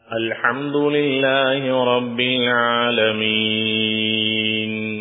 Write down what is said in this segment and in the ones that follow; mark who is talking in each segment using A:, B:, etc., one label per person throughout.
A: الحمد لله رب العالمين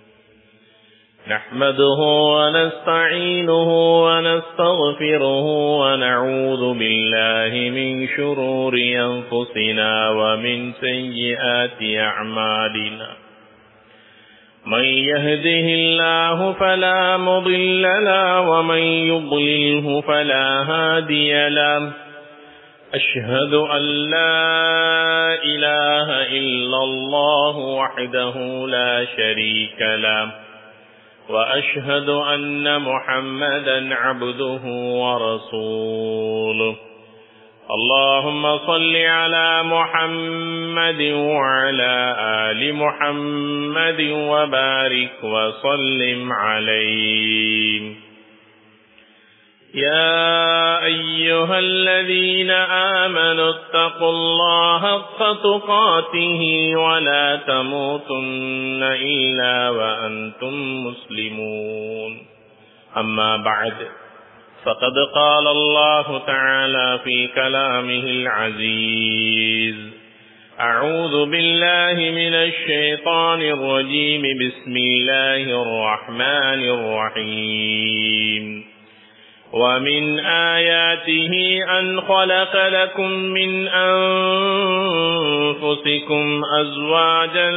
A: نحمده ونستعينه ونستغفره ونعوذ بالله من شرور أنفسنا ومن سيئات أعمالنا من يهده الله فلا مضل له ومن يضلله فلا هادي له أشهد أن لا إله إلا الله وحده لا شريك له وأشهد أن محمدا عبده ورسوله اللهم صل على محمد وعلى آل محمد وبارك وسلم عليه يا أيها الذين آمنوا اتقوا الله حق تقاته ولا تموتن إلا وأنتم مسلمون أما بعد فقد قال الله تعالى في كلامه العزيز أعوذ بالله من الشيطان الرجيم بسم الله الرحمن الرحيم ومن آياته أن خلق لكم من أنفسكم أزواجا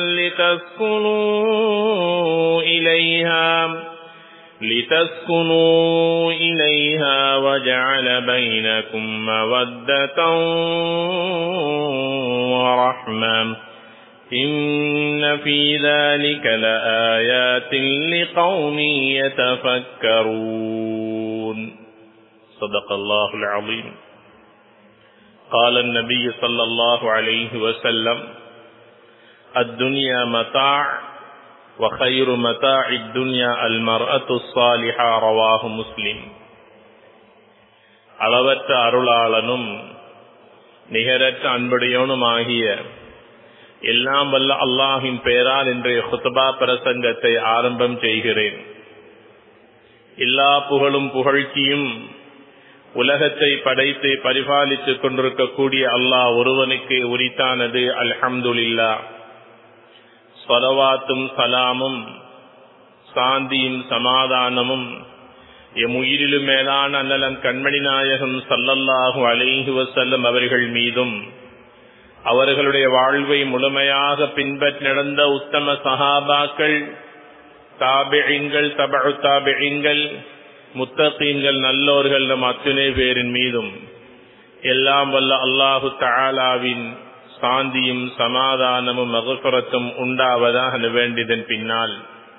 A: لتسكنوا إليها لتسكنوا إليها وجعل بينكم مودة ورحمة إن في ذلك لآيات لقوم يتفكرون صدق الله العظيم قال النبي صلى الله عليه وسلم الدنيا متاع وخير متاع الدنيا المرأة الصالحة رواه مسلم அளவற்ற அருளாளனும் நிகரற்ற அன்புடையவனுமாகிய எல்லாம் வல்ல அல்லாஹின் பெயரால் இன்றைய ஹுத்தபா பிரசங்கத்தை ஆரம்பம் செய்கிறேன் எல்லா புகழும் புகழ்ச்சியும் உலகத்தை படைத்து பரிபாலித்துக் கொண்டிருக்கக்கூடிய அல்லாஹ் ஒருவனுக்கு உரித்தானது அல்ஹம்துலில்லா சொலவாத்தும் சலாமும் சாந்தியும் சமாதானமும் எம் உயிரிலும் மேலான அன்னலம் கண்மணி நாயகம் சல்லல்லாஹு அலைஹி வசல்லம் அவர்கள் மீதும் அவர்களுடைய வாழ்வை முழுமையாக பின்பற்றி நடந்த உத்தம சஹாபாக்கள் தாபிழிங்கள் தபு தாபிழிங்கள் முத்தகீன்கள் நல்லோர்கள் நம் அத்துணை பேரின் மீதும் எல்லாம் வல்ல அல்லாஹு தாலாவின் சாந்தியும் சமாதானமும் மகசுரத்தும் உண்டாவதாக வேண்டியதன் பின்னால்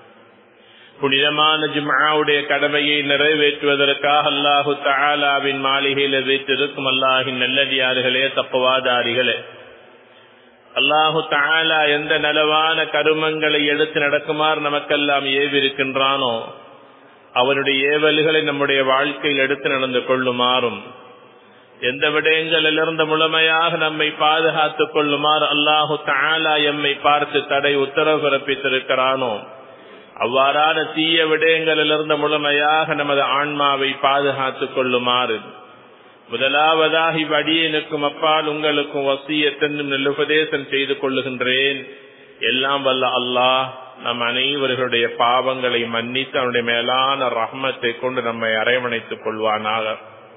A: புனிதமான ஜும்ஆவுடைய கடமையை நிறைவேற்றுவதற்காக அல்லாஹு தாலாவின் மாளிகையில் வைத்திருக்கும் அல்லாஹின் நல்லடியார்களே தப்பவாதாரிகளே அல்லாஹு தாலா எந்த நலவான கருமங்களை எடுத்து நடக்குமாறு நமக்கெல்லாம் ஏவிருக்கின்றானோ அவனுடைய ஏவல்களை நம்முடைய வாழ்க்கையில் எடுத்து நடந்து கொள்ளுமாறும் எந்த விடயங்களிலிருந்து முழுமையாக நம்மை பாதுகாத்துக் கொள்ளுமாறு அல்லாஹு தாலா எம்மை பார்த்து தடை உத்தரவு பிறப்பித்திருக்கிறானோ அவ்வாறான தீய விடயங்களிலிருந்து முழுமையாக நமது ஆன்மாவை பாதுகாத்துக் கொள்ளுமாறு முதலாவதாக இவ்வடியனுக்கும் அப்பால் உங்களுக்கும் வசியத்தென்னும் நல்லுபதேசம் செய்து கொள்ளுகின்றேன் எல்லாம் வல்ல அல்லாஹ் நம் அனைவர்களுடைய பாவங்களை மன்னித்து அவனுடைய மேலான ரஹ்மத்தை கொண்டு நம்மை அரவணைத்துக் கொள்வானாக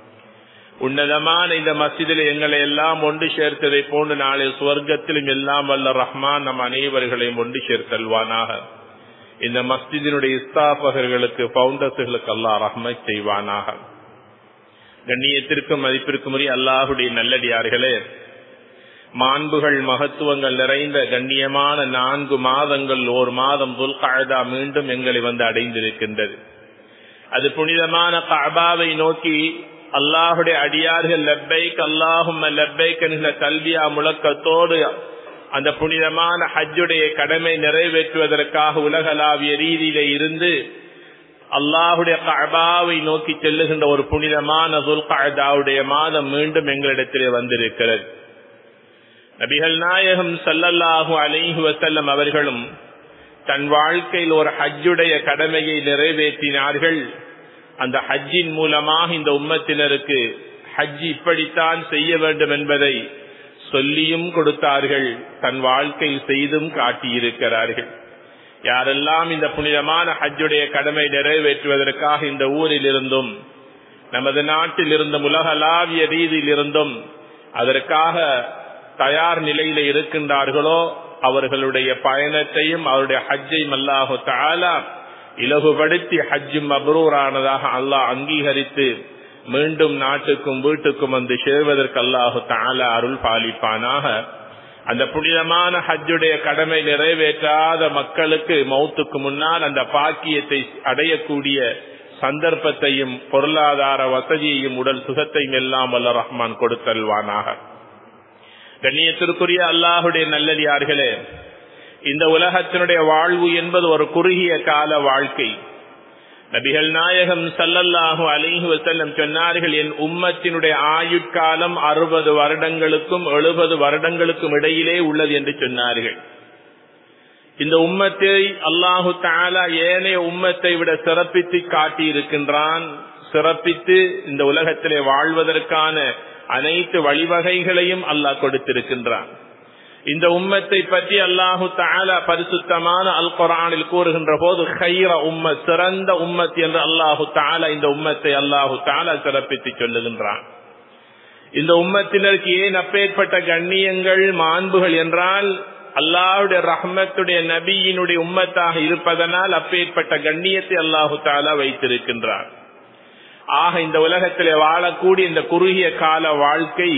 A: உன்னதமான இந்த மசிதில் எங்களை எல்லாம் ஒன்று சேர்த்ததை போன்று நாளை சுவர்க்கத்திலும் எல்லாம் வல்ல ரஹ்மான் நம் அனைவர்களையும் ஒன்று சேர்த்தல்வானாக இந்த மஸ்ஜிதினுடைய இஸ்தாபகர்களுக்கு பவுண்டர்ஸுகளுக்கு அல்லாஹ் ரஹ்மத் செய்வானாக கண்ணியத்திற்கும் மதிப்பிற்கும் உரிய அல்லாஹுடைய நல்லடியார்களே மாண்புகள் மகத்துவங்கள் நிறைந்த கண்ணியமான நான்கு மாதங்கள் ஓர் மாதம் துல்காழதா மீண்டும் எங்களை வந்து அடைந்திருக்கின்றது அது புனிதமான காபாவை நோக்கி அல்லாஹுடைய அடியார்கள் லப்பைக் அல்லாஹும் லப்பைக் என்கிற கல்வியா முழக்கத்தோடு அந்த புனிதமான ஹஜ்ஜுடைய கடமை நிறைவேற்றுவதற்காக உலகளாவிய ரீதியில இருந்து அல்லாஹுடைய கபாவை நோக்கி செல்லுகின்ற ஒரு புனிதமான துல்காவுடைய மாதம் மீண்டும் எங்களிடத்திலே வந்திருக்கிறது நபிகள் நாயகம் சல்லல்லாஹு அலைஹி வசல்லம் அவர்களும் தன் வாழ்க்கையில் ஒரு ஹஜ்ஜுடைய கடமையை நிறைவேற்றினார்கள் அந்த ஹஜ்ஜின் மூலமாக இந்த உம்மத்தினருக்கு ஹஜ் இப்படித்தான் செய்ய வேண்டும் என்பதை சொல்லியும் கொடுத்தார்கள் தன் வாழ்க்கை செய்தும் காட்டியிருக்கிறார்கள் யாரெல்லாம் இந்த புனிதமான ஹஜ்ஜுடைய கடமை நிறைவேற்றுவதற்காக இந்த ஊரில் இருந்தும் நமது நாட்டில் இருந்தும் உலகளாவிய ரீதியில் இருந்தும் அதற்காக தயார் நிலையில இருக்கின்றார்களோ அவர்களுடைய பயணத்தையும் அவருடைய ஹஜ்ஜையும் அல்லாஹு தாலா இலகுபடுத்தி ஹஜ்ஜும் அப்ரூரானதாக அல்லாஹ் அங்கீகரித்து மீண்டும் நாட்டுக்கும் வீட்டுக்கும் வந்து சேர்வதற்கு அல்லாஹு தாலா அருள் பாலிப்பானாக அந்த புனிதமான ஹஜ்ஜுடைய கடமை நிறைவேற்றாத மக்களுக்கு மௌத்துக்கு முன்னால் அந்த பாக்கியத்தை அடையக்கூடிய சந்தர்ப்பத்தையும் பொருளாதார வசதியையும் உடல் சுகத்தையும் எல்லாம் வல்ல ரஹ்மான் கொடுத்தல்வானாக கண்ணியத்திற்குரிய அல்லாஹுடைய நல்லடியார்களே இந்த உலகத்தினுடைய வாழ்வு என்பது ஒரு குறுகிய கால வாழ்க்கை நபிகள் நாயகம் சல்லல்லாஹு அலிஹி வசல்லம் சொன்னார்கள் என் உம்மத்தினுடைய ஆயுட்காலம் அறுபது வருடங்களுக்கும் எழுபது வருடங்களுக்கும் இடையிலே உள்ளது என்று சொன்னார்கள் இந்த உம்மத்தை அல்லாஹு தாலா ஏனைய உம்மத்தை விட சிறப்பித்து காட்டி இருக்கின்றான் சிறப்பித்து இந்த உலகத்திலே வாழ்வதற்கான அனைத்து வழிவகைகளையும் அல்லாஹ் கொடுத்திருக்கின்றான் இந்த உம்மத்தை பற்றி அல்லாஹு தாலா பரிசுத்தமான அல் குரானில் கூறுகின்ற போது ஹைர உம்ம சிறந்த உம்மத் என்று அல்லாஹு தாலா இந்த உம்மத்தை அல்லாஹு தாலா சிறப்பித்து சொல்லுகின்றான் இந்த உம்மத்தினருக்கு ஏன் அப்பேற்பட்ட கண்ணியங்கள் மாண்புகள் என்றால் அல்லாஹுடைய ரஹ்மத்துடைய நபியினுடைய உம்மத்தாக இருப்பதனால் அப்பேற்பட்ட கண்ணியத்தை அல்லாஹு தாலா வைத்திருக்கின்றார் ஆக இந்த உலகத்திலே வாழக்கூடிய இந்த குறுகிய கால வாழ்க்கை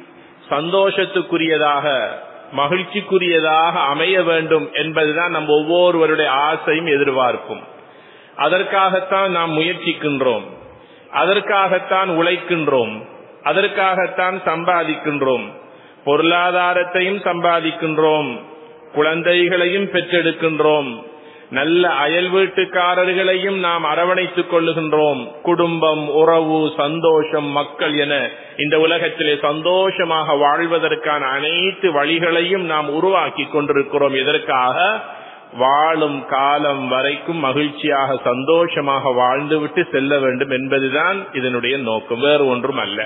A: சந்தோஷத்துக்குரியதாக மகிழ்ச்சிக்குரியதாக அமைய வேண்டும் என்பதுதான் நம் ஒவ்வொருவருடைய ஆசையும் எதிர்பார்க்கும் அதற்காகத்தான் நாம் முயற்சிக்கின்றோம் அதற்காகத்தான் உழைக்கின்றோம் அதற்காகத்தான் சம்பாதிக்கின்றோம் பொருளாதாரத்தையும் சம்பாதிக்கின்றோம் குழந்தைகளையும் பெற்றெடுக்கின்றோம் நல்ல அயல் வீட்டுக்காரர்களையும் நாம் அரவணைத்துக் கொள்ளுகின்றோம் குடும்பம் உறவு சந்தோஷம் மக்கள் என இந்த உலகத்திலே சந்தோஷமாக வாழ்வதற்கான அனைத்து வழிகளையும் நாம் உருவாக்கி கொண்டிருக்கிறோம் எதற்காக வாழும் காலம் வரைக்கும் மகிழ்ச்சியாக சந்தோஷமாக வாழ்ந்துவிட்டு செல்ல வேண்டும் என்பதுதான் இதனுடைய நோக்கம் வேறு ஒன்றும் அல்ல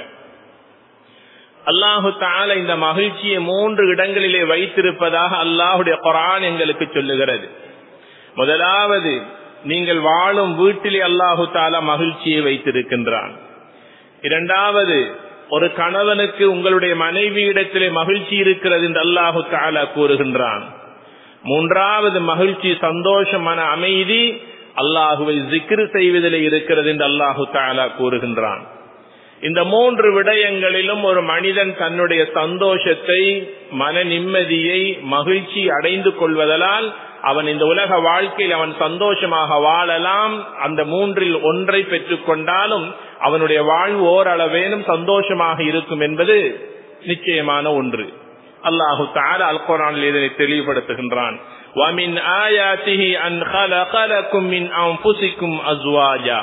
A: அல்லாஹு தால இந்த மகிழ்ச்சியை மூன்று இடங்களிலே வைத்திருப்பதாக அல்லாஹுடைய குரான் எங்களுக்கு சொல்லுகிறது முதலாவது நீங்கள் வாழும் வீட்டிலே அல்லாஹு தாலா மகிழ்ச்சியை வைத்திருக்கின்றான் இரண்டாவது ஒரு கணவனுக்கு உங்களுடைய மனைவியிடத்திலே மகிழ்ச்சி இருக்கிறது என்று அல்லாஹு தாலா கூறுகின்றான் மூன்றாவது மகிழ்ச்சி சந்தோஷம் மன அமைதி அல்லாஹுவை ஜிக்ரு செய்வதிலே இருக்கிறது என்று அல்லாஹு தாலா கூறுகின்றான் இந்த மூன்று விடயங்களிலும் ஒரு மனிதன் தன்னுடைய சந்தோஷத்தை மன நிம்மதியை மகிழ்ச்சி அடைந்து கொள்வதனால் அவன் இந்த உலக வாழ்க்கையில் அவன் சந்தோஷமாக வாழலாம் அந்த மூன்றில் ஒன்றை பெற்றுக் கொண்டாலும் அவனுடைய வாழ்வு ஓரளவேனும் சந்தோஷமாக இருக்கும் என்பது நிச்சயமான ஒன்று அல்லாஹு தால அல் குரானில் இதனை தெளிவுபடுத்துகின்றான் وَمِنْ آيَاتِهِ أَنْ خَلَقَ لَكُم مِّنْ أَنفُسِكُمْ أَزْوَاجًا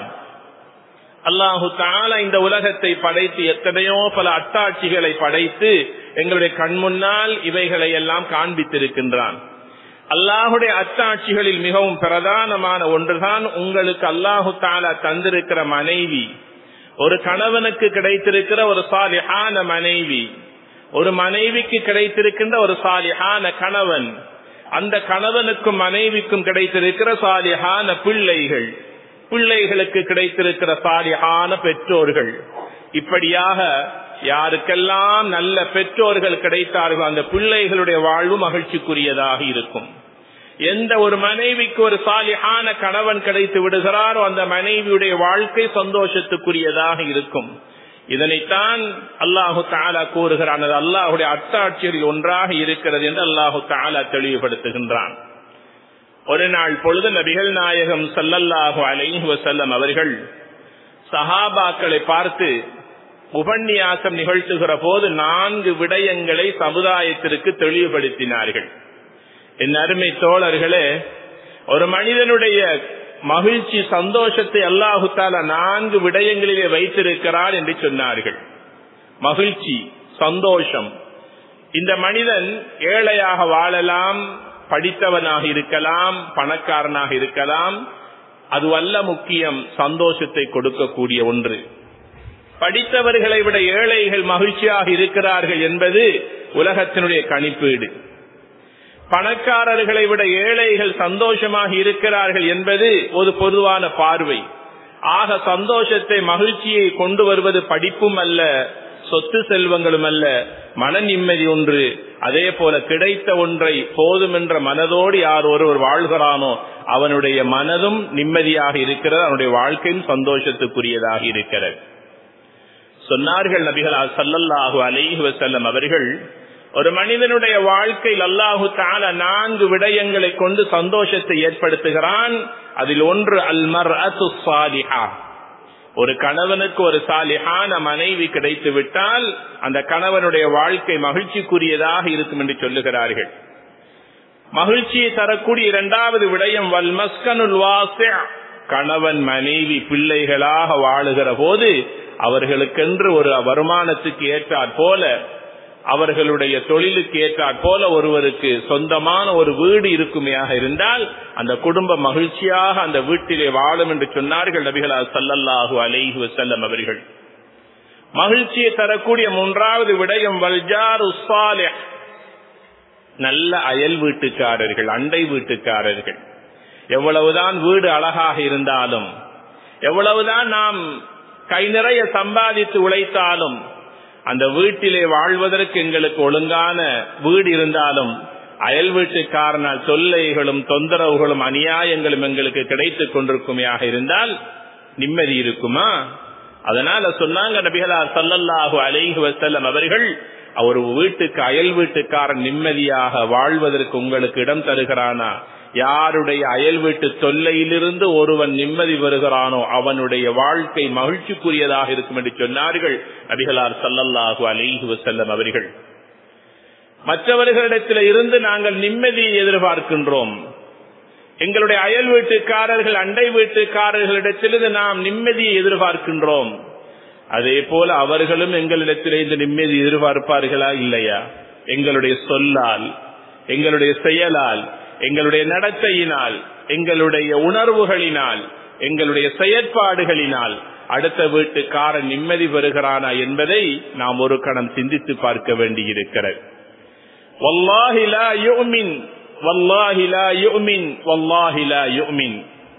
A: அல்லாஹு தாலா இந்த உலகத்தை படைத்து எத்தனையோ பல அத்தாட்சிகளை படைத்து எங்களுடைய கண் முன்னால் இவைகளை எல்லாம் காண்பித்திருக்கின்றான் அல்லாஹுடைய அத்தாட்சிகளில் மிகவும் பிரதானமான ஒன்றுதான் உங்களுக்கு அல்லாஹு தாலா தந்திருக்கிற மனைவி ஒரு கணவனுக்கு கிடைத்திருக்கிற ஒரு சாலிஹான மனைவி ஒரு மனைவிக்கு கிடைத்திருக்கின்ற ஒரு சாலிஹான கணவன் அந்த கணவனுக்கும் மனைவிக்கும் கிடைத்திருக்கிற சாலிஹான பிள்ளைகள் பிள்ளைகளுக்கு கிடைத்திருக்கிற சாலிஹான பெற்றோர்கள் இப்படியாக யாருக்கெல்லாம் நல்ல பெற்றோர்கள் கிடைத்தார்களோ அந்த பிள்ளைகளுடைய வாழ்வு மகிழ்ச்சிக்குரியதாக இருக்கும் எந்த ஒரு மனைவிக்கு ஒரு சாலிஹான கணவன் கிடைத்து விடுகிறாரோ அந்த மனைவியுடைய வாழ்க்கை சந்தோஷத்துக்குரியதாக இருக்கும் இதனைத்தான் அல்லாஹு தாலா கூறுகிறான் அது அல்லாஹுடைய அத்தாட்சியில் ஒன்றாக இருக்கிறது என்று அல்லாஹு தாலா தெளிவுபடுத்துகின்றான் ஒரு நாள் பொழுது நபிகள் நாயகம் சல்லல்லாஹு அலைஹி வசல்லம் அவர்கள் சஹாபாக்களை பார்த்து உபன்யாசம் நிகழ்த்துகிற போது நான்கு விடயங்களை சமுதாயத்திற்கு தெளிவுபடுத்தினார்கள் என் அருமை தோழர்களே ஒரு மனிதனுடைய மகிழ்ச்சி சந்தோஷத்தை அல்லாஹு தாலா நான்கு விடயங்களிலே வைத்திருக்கிறார் என்று சொன்னார்கள் மகிழ்ச்சி சந்தோஷம் இந்த மனிதன் ஏழையாக வாழலாம் படித்தவனாக இருக்கலாம் பணக்காரனாக இருக்கலாம் அதுவல்ல முக்கியம் சந்தோஷத்தை கொடுக்கக்கூடிய ஒன்று படித்தவர்களை விட ஏழைகள் மகிழ்ச்சியாக இருக்கிறார்கள் என்பது உலகத்தினுடைய கணிப்பீடு பணக்காரர்களை விட ஏழைகள் சந்தோஷமாக இருக்கிறார்கள் என்பது ஒரு பொதுவான பார்வை ஆக சந்தோஷத்தை மகிழ்ச்சியை கொண்டு வருவது படிப்பும் அல்ல சொத்து செல்வங்களும் அல்ல மன நிம்மதி ஒன்று அதே போல கிடைத்த ஒன்றை போதும் என்ற மனதோடு யார் ஒருவர் வாழ்கிறானோ அவனுடைய மனதும் நிம்மதியாக இருக்கிறது அவனுடைய வாழ்க்கையும் சந்தோஷத்துக்குரியதாக இருக்கிறது சொன்னார்கள் நபிகள் சல்லல்லாஹு அலைஹி வசல்லம் அவர்கள் ஒரு மனிதனுடைய வாழ்க்கையில் அல்லாஹு தால நான்கு விடயங்களை கொண்டு சந்தோஷத்தை ஏற்படுத்துகிறான் அதில் ஒன்று அல்மர் அத்து சாலிஹா ஒரு கணவனுக்கு ஒரு சாலிஹான மனைவி கிடைத்து விட்டால் அந்த கணவனுடைய வாழ்க்கை மகிழ்ச்சிக்குரியதாக இருக்கும் என்று சொல்லுகிறார்கள் மகிழ்ச்சியை தரக்கூடிய இரண்டாவது விடயம் வல்மஸ்கனுல் கணவன் மனைவி பிள்ளைகளாக வாழுகிற போது அவர்களுக்கென்று ஒரு வருமானத்துக்கு ஏற்றாற் போல அவர்களுடைய தொழிலுக்கு ஏற்றாற் போல ஒருவருக்கு சொந்தமான ஒரு வீடு இருக்குமையாக இருந்தால் அந்த குடும்ப மகிழ்ச்சியாக அந்த வீட்டிலே வாழும் என்று சொன்னார்கள் நபிகளா சல்லல்லாஹு அலைஹி வசல்லம் அவர்கள் மகிழ்ச்சியை தரக்கூடிய மூன்றாவது விடயம் வல்ஜார் உஸ்ஸாலிஹ் நல்ல அயல் வீட்டுக்காரர்கள் அண்டை வீட்டுக்காரர்கள் எவ்வளவுதான் வீடு அழகாக இருந்தாலும் எவ்வளவுதான் நாம் கை நிறைய சம்பாதித்து உழைத்தாலும் அந்த வீட்டிலே வாழ்வதற்கு எங்களுக்கு ஒழுங்கான வீடு இருந்தாலும் அயல் வீட்டுக்காரனால் தொல்லைகளும் தொந்தரவுகளும் அநியாயங்களும் எங்களுக்கு கிடைத்துக் கொண்டிருக்குமையாக இருந்தால் நிம்மதி இருக்குமா அதனால சொன்னாங்க நபிகளார் சல்லல்லாஹு அலைஹி வசல்லம் அவர்கள் ஒரு வீட்டுக்கு அயல் வீட்டுக்காரன் நிம்மதியாக வாழ்வதற்கு உங்களுக்கு இடம் தருகிறானா யாருடைய அயல் வீட்டு தொல்லையிலிருந்து ஒருவன் நிம்மதி வருகிறானோ அவனுடைய வாழ்க்கை மகிழ்ச்சிக்குரியதாக இருக்கும் என்று சொன்னார்கள் நபிகளார் சல்லல்லாஹு அலைஹி வசல்லம் அவர்கள் மற்றவர்களிடத்தில் இருந்து நாங்கள் நிம்மதியை எதிர்பார்க்கின்றோம் எங்களுடைய அயல் வீட்டுக்காரர்கள் அண்டை வீட்டுக்காரர்களிடத்திலிருந்து நாம் நிம்மதியை எதிர்பார்க்கின்றோம் அதே போல அவர்களும் எங்களிடத்திலே இந்த நிம்மதி எதிர்பார்ப்பார்களா இல்லையா எங்களுடைய சொல்லால் எங்களுடைய செயலால் எங்களுடைய நடத்தையினால் எங்களுடைய உணர்வுகளினால் எங்களுடைய செயற்பாடுகளினால் அடுத்த வீட்டுக்காரன் நிம்மதி பெறுகிறானா என்பதை நாம் ஒரு கணம் சிந்தித்து பார்க்க வேண்டியிருக்கிறது வல்லாஹி லா யுமின் வல்லாஹி லா யுமின் வல்லாஹி லா யுமின்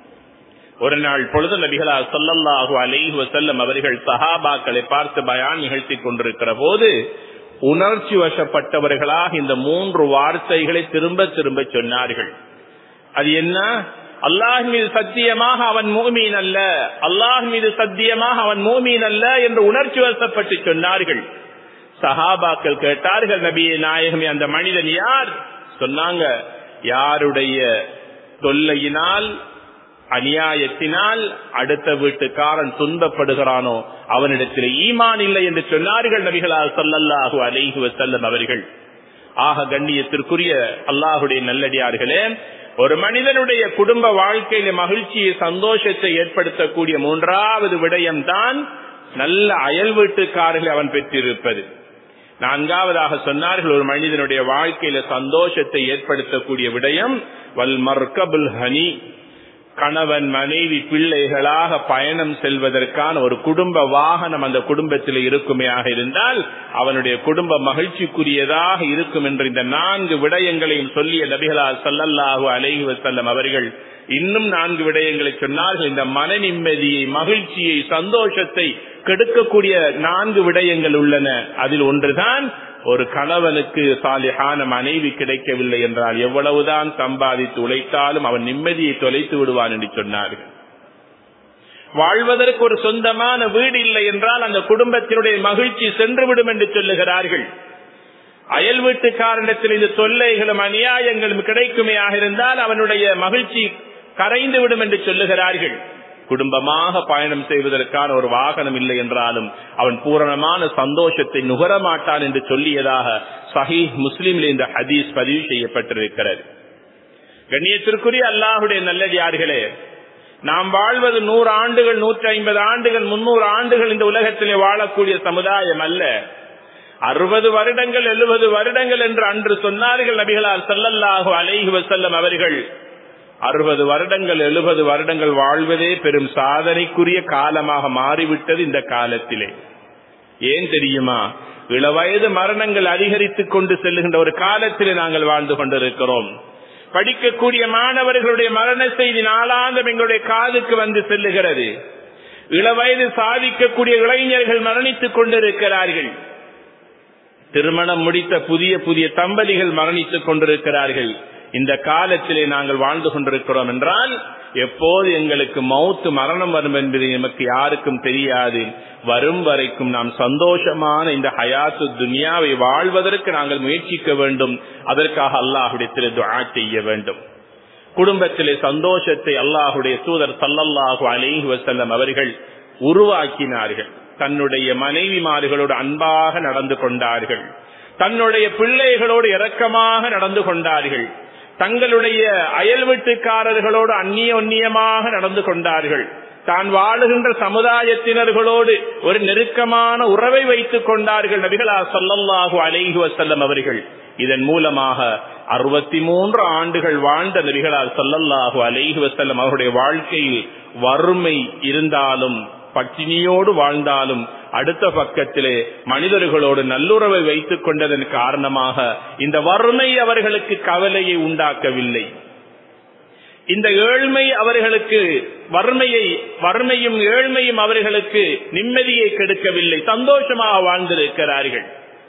A: ஒரு நாள் பொழுது நபிகளா சொல்லல்லாஹு அலைஹி வசல்லம் அவர்கள் சஹாபாக்களை பார்த்து பயான் நிகழ்த்தி கொண்டிருக்கிற போது உணர்ச்சி வசப்பட்டவர்களாக இந்த மூன்று வார்த்தைகளை திரும்ப திரும்ப சொன்னார்கள் அது என்ன அல்லாஹ் மீது சத்தியமாக அவன் மூமீன் அல்ல அல்லாஹ் மீது சத்தியமாக அவன் மூமீன் அல்ல என்று உணர்ச்சி வசப்பட்டு சொன்னார்கள் சஹாபாக்கள் கேட்டார்கள் நபியே நாயகமே அந்த மனிதன் யார் சொன்னாங்க யாருடைய தொல்லையினால் அநியாயத்தினால் அடுத்த வீட்டுக்காரன் துன்பப்படுகிறானோ அவனிடத்தில் ஈமான் இல்லை என்று சொன்னார்கள் நபிகளால் சொல்லல்லாஹு அலைஹி வசல்லம் அவர்கள் ஆக கண்ணியத்திற்குரிய அல்லாஹுடைய நல்லடியார்களே ஒரு மனிதனுடைய குடும்ப வாழ்க்கையில மகிழ்ச்சியை சந்தோஷத்தை ஏற்படுத்தக்கூடிய மூன்றாவது விடயம்தான் நல்ல அயல் வீட்டுக்காரர்களை அவன் பெற்றிருப்பது நான்காவதாக சொன்னார்கள் ஒரு மனிதனுடைய வாழ்க்கையில சந்தோஷத்தை ஏற்படுத்தக்கூடிய விடயம் வல் மர்கபுல் ஹனி கணவன் மனைவி பிள்ளைகளாக பயணம் செல்வதற்கான ஒரு குடும்ப வாகனம் அந்த குடும்பத்தில் இருக்குமையாக இருந்தால் அவனுடைய குடும்ப மகிழ்ச்சிக்குரியதாக இருக்கும் என்று இந்த நான்கு விடயங்களையும் சொல்லிய நபிகளா சல்லல்லாஹு அலைஹி வசல்லம் அவர்கள் இன்னும் நான்கு விடயங்களை சொன்னார்கள் இந்த மன நிம்மதியை மகிழ்ச்சியை சந்தோஷத்தை கெடுக்கக்கூடிய நான்கு விடயங்கள் உள்ளன அதில் ஒன்றுதான் ஒரு கணவனுக்கு சாலிஹான மனைவி கிடைக்கவில்லை என்றால் எவ்வளவுதான் சம்பாதித்து உழைத்தாலும் அவன் நிம்மதியை தொலைத்து விடுவான் என்று சொன்னார்கள் வாழ்வதற்கு ஒரு சொந்தமான வீடு இல்லை என்றால் அந்த குடும்பத்தினுடைய மகிழ்ச்சி சென்றுவிடும் என்று சொல்லுகிறார்கள் அயல் வீட்டுக்காரனிடத்தில் இந்த தொல்லைகளும் அநியாயங்களும் கிடைக்குமையாக இருந்தால் அவனுடைய மகிழ்ச்சி கரைந்து விடும் என்று சொல்லுகிறார்கள் குடும்பமாக பயணம் செய்வதற்கான ஒரு வாகனம் இல்லை என்றாலும் அவன் பூரணமான சந்தோஷத்தை நுகர மாட்டான் என்று சொல்லியதாக சஹி முஸ்லீமில் இந்த ஹதீஸ் பதிவு செய்யப்பட்டிருக்கிறது கண்ணியத்திற்குரிய அல்லாஹுடைய நல்லடியார்களே நாம் வாழ்வது நூறு ஆண்டுகள் நூற்றி ஐம்பது ஆண்டுகள் முன்னூறு ஆண்டுகள் இந்த உலகத்திலே வாழக்கூடிய சமுதாயம் அல்ல அறுபது வருடங்கள் எழுபது வருடங்கள் என்று அன்று சொன்னார்கள் நபிகளால் செல்லல்லாஹு அலைஹி வசல்லம் அவர்கள் அறுபது வருடங்கள் எழுபது வருடங்கள் வாழ்வதே பெரும் சாதனைக்குரிய காலமாக மாறிவிட்டது இந்த காலத்திலே ஏன் தெரியுமா இளவயது மரணங்கள் அதிகரித்துக் கொண்டு செல்லுகின்ற ஒரு காலத்தில் நாங்கள் வாழ்ந்து கொண்டிருக்கிறோம் படிக்கக்கூடிய மாணவர்களுடைய மரண செய்தி நாளாந்தம் எங்களுடைய காதுக்கு வந்து செல்லுகிறது இளவயது சாதிக்கக்கூடிய இளைஞர்கள் மரணித்துக் கொண்டிருக்கிறார்கள் திருமணம் முடித்த புதிய புதிய தம்பதிகள் மரணித்துக் கொண்டிருக்கிறார்கள் இந்த காலத்திலே நாங்கள் வாழ்ந்து கொண்டிருக்கிறோம் என்றால் எப்போது எங்களுக்கு மௌத்து மரணம் வரும் என்பது நமக்கு யாருக்கும் தெரியாது வரும் வரைக்கும் நாம் சந்தோஷமான இந்த ஹயாத்து துனியாவை வாழ்வதற்கு நாங்கள் முயற்சிக்க வேண்டும் அதற்காக அல்லாஹுடைய துஆ செய்ய வேண்டும் குடும்பத்திலே சந்தோஷத்தை அல்லாஹுடைய தூதர் சல்லல்லாஹு அலைஹி வசல்லம் அவர்கள் உருவாக்கினார்கள் தன்னுடைய மனைவிமார்களோடு அன்பாக நடந்து கொண்டார்கள் தன்னுடைய பிள்ளைகளோடு இரக்கமாக நடந்து கொண்டார்கள் தங்களுடைய அயல் வீட்டுக்காரர்களோடு அந்நியோன்னியமாக நடந்து கொண்டார்கள் தான் வாழுகின்ற சமுதாயத்தினர்களோடு ஒரு நெருக்கமான உறவை வைத்துக் கொண்டார்கள் நபிகளா சொல்லல்லாஹு அலைஹி வசல்லம் அவர்கள் இதன் மூலமாக அறுபத்தி மூன்று ஆண்டுகள் வாழ்ந்த நபிகளால் சொல்லல்லாஹு அலைஹி வசல்லம் அவருடைய வாழ்க்கையில் வறுமை இருந்தாலும் பட்டினியோடு வாழ்ந்தாலும் அடுத்த பக்கத்திலே மனிதர்களோடு நல்லுறவை வைத்துக் கொண்டதன் காரணமாக இந்த வறுமை அவர்களுக்கு கவலையை உண்டாக்கவில்லை இந்த ஏழ்மை அவர்களுக்கு வறுமையை வறுமையும் ஏழ்மையும் அவர்களுக்கு நிம்மதியை கெடுக்கவில்லை சந்தோஷமாக வாழ்ந்திருக்கிறார்கள்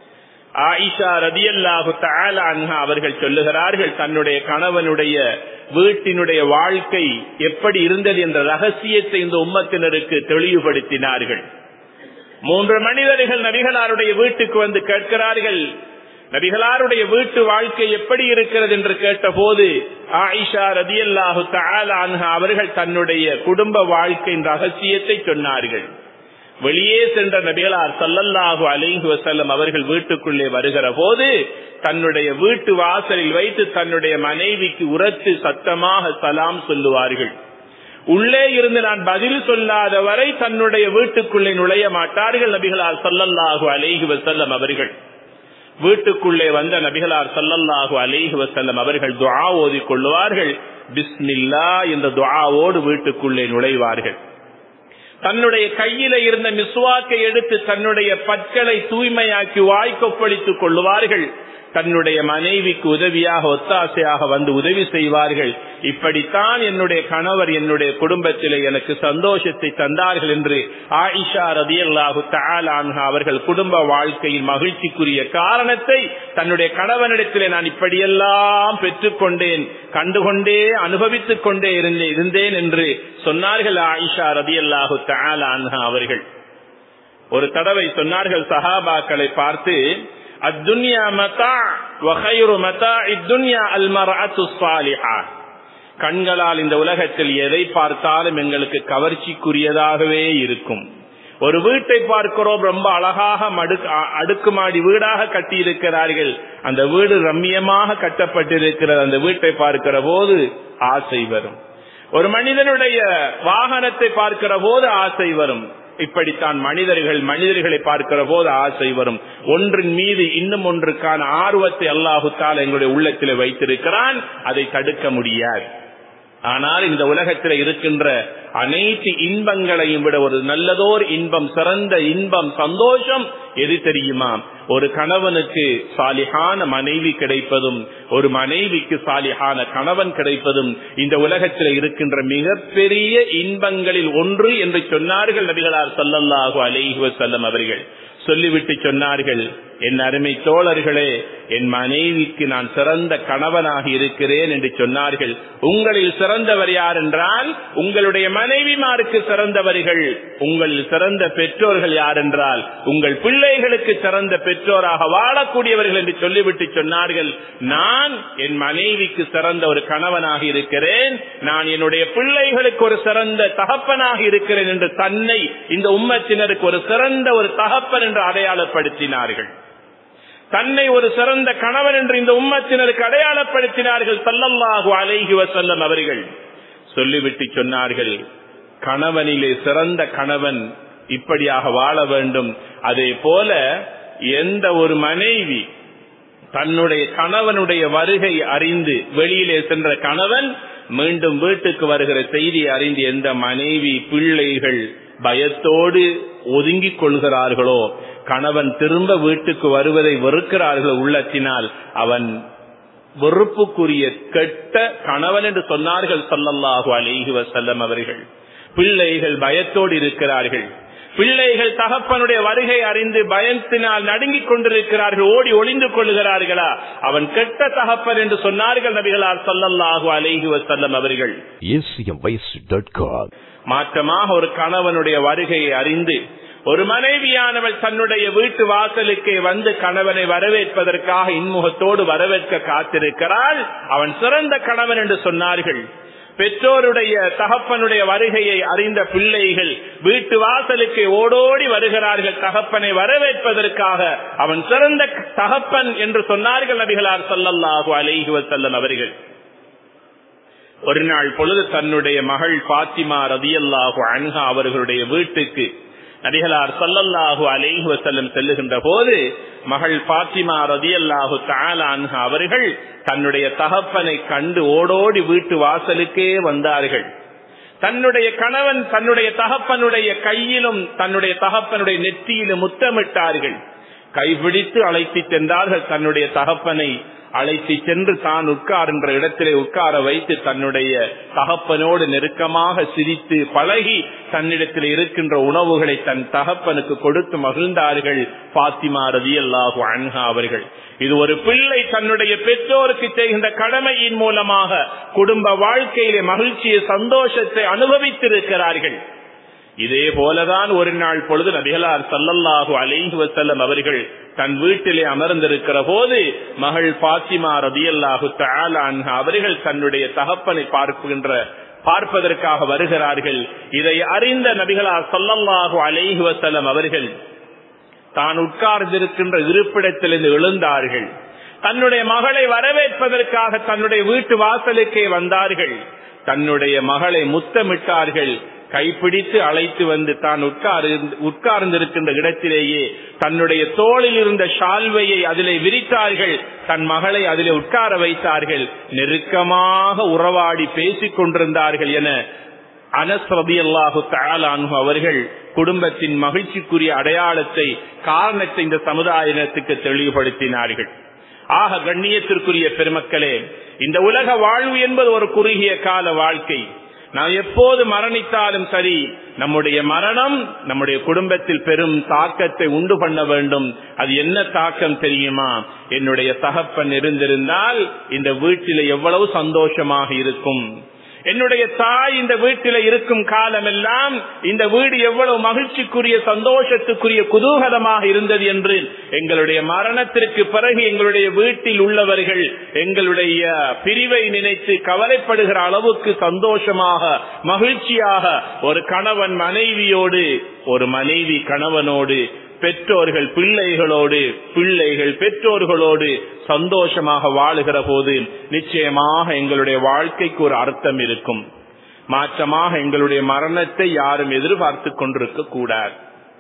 A: ஆயிஷா ரதியல்லாஹு அன்ஹா அவர்கள் சொல்லுகிறார்கள் தன்னுடைய கணவனுடைய வீட்டினுடைய வாழ்க்கை எப்படி இருந்தது என்ற ரகசியத்தை இந்த உம்மத்தினருக்கு தெளிவுபடுத்தினார்கள் மூன்று மனிதர்கள் நபிகளாருடைய வீட்டுக்கு வந்து கேட்கிறார்கள் நபிகளாருடைய வீட்டு வாழ்க்கை எப்படி இருக்கிறது என்று கேட்டபோது ஆயிஷா ரதியல்லாஹு அன்ஹா அவர்கள் தன்னுடைய குடும்ப வாழ்க்கையின் ரகசியத்தை சொன்னார்கள் வெளியே சென்ற நபிகளார் சல்லல்லாஹு அலைஹி வசல்லம் அவர்கள் வீட்டுக்குள்ளே வருகிற போது தன்னுடைய வீட்டு வாசலில் வைத்து தன்னுடைய மனைவிக்கு உரத்து சத்தமாக சலாம் சொல்லுவார்கள் உள்ளே இருந்து நான் பதில் சொல்லாத வரை தன்னுடைய வீட்டுக்குள்ளே நுழைய மாட்டார்கள் நபிகளார் சல்லல்லாஹு அலைஹி வசல்லம் அவர்கள் வீட்டுக்குள்ளே வந்த நபிகளார் சல்லல்லாஹு அலைஹி வசல்லம் அவர்கள் துஆ ஓதிக் கொள்ளுவார்கள் பிஸ்மில்லா என்ற துஆவோடு வீட்டுக்குள்ளே நுழைவார்கள் தன்னுடைய கையில இருந்த மிஸ்வாக்கை எடுத்து தன்னுடைய பற்களை தூய்மையாக்கி வாய்க்கொப்பளித்துக் கொள்ளுவார்கள் தன்னுடைய மனைவிக்கு உதவியாக ஒத்தாசையாக வந்து உதவி செய்வார்கள் இப்படித்தான் என்னுடைய கணவர் என்னுடைய குடும்பத்திலே எனக்கு சந்தோஷத்தை தந்தார்கள் என்று ஆயிஷா ரதியல்லாஹு தஆலான்ஹா அவர்கள் குடும்ப வாழ்க்கையில் மகிழ்ச்சிக்குரிய காரணத்தை தன்னுடைய கணவனிடத்திலே நான் இப்படியெல்லாம் பெற்றுக்கொண்டேன் கண்டுகொண்டே அனுபவித்துக் கொண்டே இருந்தேன் இருந்தேன் என்று சொன்னார்கள் ஆயிஷா ரதியல்லாஹு தஆலான்ஹா அவர்கள் ஒரு தடவை சொன்னார்கள் சஹாபாக்களை பார்த்து அத்துன்யா மதா வகைரு மதா இத்துன்யா அல் மர்அத்து ஸாலிஹா கண்களால் இந்த உலகத்தில் எதை பார்த்தாலும் எங்களுக்கு கவர்ச்சிக்குரியதாகவே இருக்கும் ஒரு வீட்டை பார்க்கிறோம் ரொம்ப அழகாக அடுக்குமாடி வீடாக கட்டி இருக்கிறார்கள் அந்த வீடு ரம்மியமாக கட்டப்பட்டிருக்கிறது அந்த வீட்டை பார்க்கிற போது ஆசை வரும் ஒரு மனிதனுடைய வாகனத்தை பார்க்கிற போது ஆசை வரும் இப்படித்தான் மனிதர்கள் மனிதர்களை பார்க்கிற போது ஆசை வரும் ஒன்றின் மீது இன்னும் ஒன்றுக்கான ஆர்வத்தை அல்லாஹுத்தால் எங்களுடைய உள்ளத்தில் வைத்திருக்கிறான் அதை தடுக்க முடியாது ஆனால் இந்த உலகத்தில் இருக்கின்ற அனைத்து இன்பங்களையும் விட ஒரு நல்லதோர் இன்பம் சிறந்த இன்பம் சந்தோஷம் எது தெரியுமா ஒரு கணவனுக்கு சாலிஹான மனைவி கிடைப்பதும் ஒரு மனைவிக்கு சாலிஹான கணவன் கிடைப்பதும் இந்த உலகத்தில் இருக்கின்ற மிகப்பெரிய இன்பங்களில் ஒன்று என்று சொன்னார்கள் நபிகளார் சல்லல்லாஹு அலைஹி வஸல்லம் அவர்கள் சொல்லிவிட்டு சொன்னார்கள் என் அருமை தோழர்களே என் மனைவிக்கு நான் சிறந்த கணவனாக இருக்கிறேன் என்று சொன்னார்கள் உங்களில் சிறந்தவர் யார் என்றால் உங்களுடைய மனைவிமாருக்கு சிறந்தவர்கள் உங்களில் சிறந்த பெற்றோர்கள் யார் என்றால் உங்கள் பிள்ளைகளுக்கு சிறந்த பெற்றோராக வாழக்கூடியவர்கள் என்று சொல்லிவிட்டு சொன்னார்கள் நான் என் மனைவிக்கு சிறந்த ஒரு கணவனாக இருக்கிறேன் நான் என்னுடைய பிள்ளைகளுக்கு ஒரு சிறந்த தகப்பனாக இருக்கிறேன் என்று தன்னை இந்த உம்மத்தினருக்கு ஒரு சிறந்த ஒரு தகப்பன் என்று அடையாளப்படுத்தினார்கள் தன்னை ஒரு சிறந்த கணவன் என்று இந்த உம்மத்தினருக்கு அடையாளப்படுத்தினார்கள் சல்லல்லாஹு அலைஹி வசல்லம் அவர்கள் சொல்லிவிட்டு சொன்னார்கள் கணவனிலே சிறந்த கணவன் இப்படியாக வாழ வேண்டும் அதே போல எந்த ஒரு மனைவி தன்னுடைய கணவனுடைய வருகை அறிந்து வெளியிலே சென்ற கணவன் மீண்டும் வீட்டுக்கு வருகிற செய்தி அறிந்து எந்த மனைவி பிள்ளைகள் பயத்தோடு ஒதுங்கிக் கொள்கிறார்களோ கணவன் திரும்ப வீட்டுக்கு வருவதை வெறுக்கிறார்களோ உள்ளத்தினால் அவன் வெறுப்புக்குரிய கெட்ட கணவன் என்று சொன்னார்கள் சல்லல்லாஹு அலைஹி வசல்லம் அவர்கள் பிள்ளைகள் பயத்தோடு இருக்கிறார்கள் பிள்ளைகள் தகப்பனுடைய வருகை அறிந்து பயத்தினால் நடுங்கிக் கொண்டிருக்கிறார்கள் ஓடி ஒளிந்து கொள்ளுகிறார்களா அவன் கெட்ட தகப்பன் என்று சொன்னார்கள் நபிகளார் சல்லல்லாஹு அலைஹி வசல்லம் அவர்கள்
B: acmvoice.com
A: மாற்றமாக ஒரு கணவனுடைய வருகையை அறிந்து ஒரு மனைவியானவள் தன்னுடைய வீட்டு வாசலுக்கு வந்து கணவனை வரவேற்பதற்காக இன்முகத்தோடு வரவேற்க காத்திருக்கிறாள் அவன் சிறந்த கணவன் என்று சொன்னார்கள் பெற்றோருடைய தகப்பனுடைய வருகையை அறிந்த பிள்ளைகள் வீட்டு வாசலுக்கு ஓடோடி வருகிறார்கள் தகப்பனை வரவேற்பதற்காக அவன் சிறந்த தகப்பன் என்று சொன்னார்கள் நபிகளார் சல்லல்லாஹு அலைஹி வஸல்லம் அவர்கள் ஒரு நாள் பொழுது தன்னுடைய மகள் பாத்திமா ரதியல்லாஹு அன்ஹா அவர்களுடைய வீட்டுக்கு நபிகளார் சல்லல்லாஹு அலைஹி வஸல்லம் செல்லுகின்ற போது மகள் பாத்திமா ரதியல்லாஹு தஆலா அன்ஹா அவர்கள் தன்னுடைய தகப்பனை கண்டு ஓடோடி வீட்டு வாசலுக்கே வந்தார்கள் தன்னுடைய கணவன் தன்னுடைய தகப்பனுடைய கையிலும் தன்னுடைய தகப்பனுடைய நெற்றியிலும் முத்தமிட்டார்கள் கைபிடித்து அழைத்து சென்றார்கள் தன்னுடைய தகப்பனை அழைத்து சென்று தான் உட்கார்கின்ற இடத்திலே உட்கார வைத்து தன்னுடைய தகப்பனோடு நெருக்கமாக சிரித்து பழகி தன்னிடத்தில் இருக்கின்ற உணவுகளை தன் தகப்பனுக்கு கொடுத்து மகிழ்ந்தார்கள் பாத்திமா ரதியல்லாஹு அன்ஹா அவர்கள் இது ஒரு பிள்ளை தன்னுடைய பெற்றோருக்கு செய்கின்ற கடமையின் மூலமாக குடும்ப வாழ்க்கையிலே மகிழ்ச்சியை சந்தோஷத்தை அனுபவித்திருக்கிறார்கள் இதே போலதான் ஒரு நாள் பொழுது நபிகளார் சல்லல்லாஹு அலைஹி வசல்லம் அவர்கள் தன் வீட்டிலே அமர்ந்திருக்கிற போது மகள் பாத்திமா ரதியல்லாஹு தஆலான்ஹா அவர்கள் தன்னுடைய தகப்பனை பார்க்கின்ற பார்ப்பதற்காக வருகிறார்கள் இதை அறிந்த நபிகளார் சல்லல்லாஹு அலைஹி வசல்லம் அவர்கள் தான் உட்கார்ந்திருக்கின்ற இருப்பிடத்திலிருந்து எழுந்தார்கள் தன்னுடைய மகளை வரவேற்பதற்காக தன்னுடைய வீட்டு வாசலுக்கே வந்தார்கள் தன்னுடைய மகளை முத்தமிட்டார்கள் கைப்பிடித்து அழைத்து வந்து தான் உட்கார் உட்கார்ந்திருக்கின்ற இடத்திலேயே தன்னுடைய தோளில் இருந்த ஷால்வையை அதிலே விரித்தார்கள் தன் மகளை அதிலே உட்கார வைத்தார்கள் நெருக்கமாக உறவாடி பேசிக் கொண்டிருந்தார்கள் என அனஸ் ரபி அல்லாஹு தயாலானு அவர்கள் குடும்பத்தின் மகிழ்ச்சிக்குரிய அடையாளத்தை காரணத்தை இந்த சமுதாயத்துக்கு தெளிவுபடுத்தினார்கள் ஆக கண்ணியத்திற்குரிய பெருமக்களே இந்த உலக வாழ்வு என்பது ஒரு குறுகிய கால வாழ்க்கை நாம் எப்போது மரணித்தாலும் சரி நம்முடைய மரணம் நம்முடைய குடும்பத்தில் பெரும் தாக்கத்தை உண்டு பண்ண வேண்டும் அது என்ன தாக்கம் தெரியுமா என்னுடைய தகப்பன் இருந்திருந்தால் இந்த வீட்டில் எவ்வளவு சந்தோஷமாக இருக்கும் என்னுடைய தாய் இந்த வீட்டில இருக்கும் காலமெல்லாம் இந்த வீடு எவ்வளவு மகிழ்ச்சிக்குரிய சந்தோஷத்துக்குரிய குதூகலமாக இருந்தது என்று எங்களுடைய மரணத்திற்கு பிறகு எங்களுடைய வீட்டில் உள்ளவர்கள் எங்களுடைய பிரிவை நினைத்து கவலைப்படுகிற அளவுக்கு சந்தோஷமாக மகிழ்ச்சியாக ஒரு கணவன் மனைவியோடு ஒரு மனைவி கணவனோடு பெற்றோர்கள் பிள்ளைகளோடு பிள்ளைகள் பெற்றோர்களோடு சந்தோஷமாக வாழுகிற போது நிச்சயமாக எங்களுடைய வாழ்க்கைக்கு ஒரு அர்த்தம் இருக்கும் மாற்றமாக எங்களுடைய மரணத்தை யாரும் எதிர்பார்த்து கொண்டிருக்க கூடாது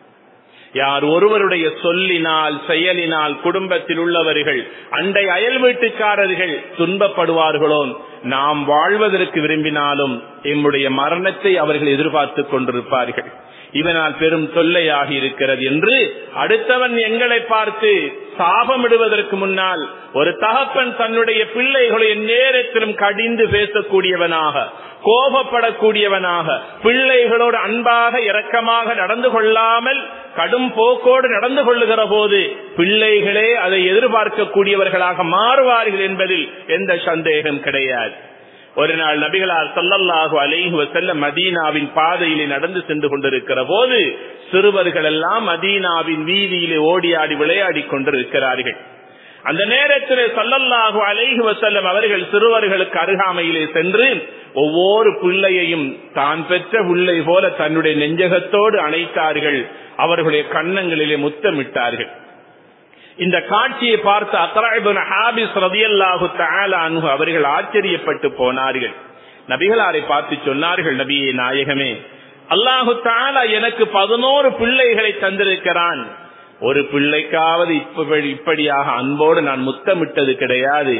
A: யார் ஒருவருடைய சொல்லினால் செயலினால் குடும்பத்தில் உள்ளவர்கள் அண்டை அயல் வீட்டுக்காரர்கள் துன்பப்படுவார்களோ நாம் வாழ்வதற்கு விரும்பினாலும் எம்முடைய மரணத்தை அவர்கள் எதிர்பார்த்து கொண்டிருப்பார்கள் இவனால் பெரும் தொல்லையாகி இருக்கிறது என்று அடுத்தவன் எங்களை பார்த்து சாபமிடுவதற்கு முன்னால் ஒரு தகப்பன் தன்னுடைய பிள்ளைகளை நேரத்திலும் கடிந்து பேசக்கூடியவனாக கோபப்படக்கூடியவனாக பிள்ளைகளோடு அன்பாக இரக்கமாக நடந்து கொள்ளாமல் கடும் போக்கோடு நடந்து கொள்ளுகிற போது பிள்ளைகளே அதை எதிர்பார்க்கக்கூடியவர்களாக மாறுவார்கள் என்பதில் எந்த சந்தேகம் கிடையாது ஒரு நாள் நபிகளார் சல்லல்லாஹு அலைஹி வசல்ல மதீனாவின் பாதையிலே நடந்து சென்று கொண்டிருக்கிற போது சிறுவர்கள் எல்லாம் மதீனாவின் வீதியிலே ஓடியாடி விளையாடி கொண்டிருக்கிறார்கள் அந்த நேரத்தில் சல்லல்லாஹு அலைஹி வசல்லம் அவர்கள் சிறுவர்களுக்கு அருகாமையிலே சென்று ஒவ்வொரு பிள்ளையையும் தான் பெற்ற பிள்ளை போல தன்னுடைய நெஞ்சகத்தோடு அணைத்தார்கள் அவர்களுடைய கன்னங்களிலே முத்தமிட்டார்கள் இந்த காட்சியை பார்த்து அக்ராபின் ஹாபிஸ் ரதியல்லாஹு அன்ஹு அவர்கள் ஆச்சரியப்பட்டு போனார்கள் நபிகளாரை பார்த்து சொன்னார்கள் நபியே நாயகமே அல்லாஹு தாலா எனக்கு பதினோரு பிள்ளைகளை தந்திருக்கிறான் ஒரு பிள்ளைக்காவது இப்படி இப்படியாக அன்போடு நான் முத்தமிட்டது கிடையாது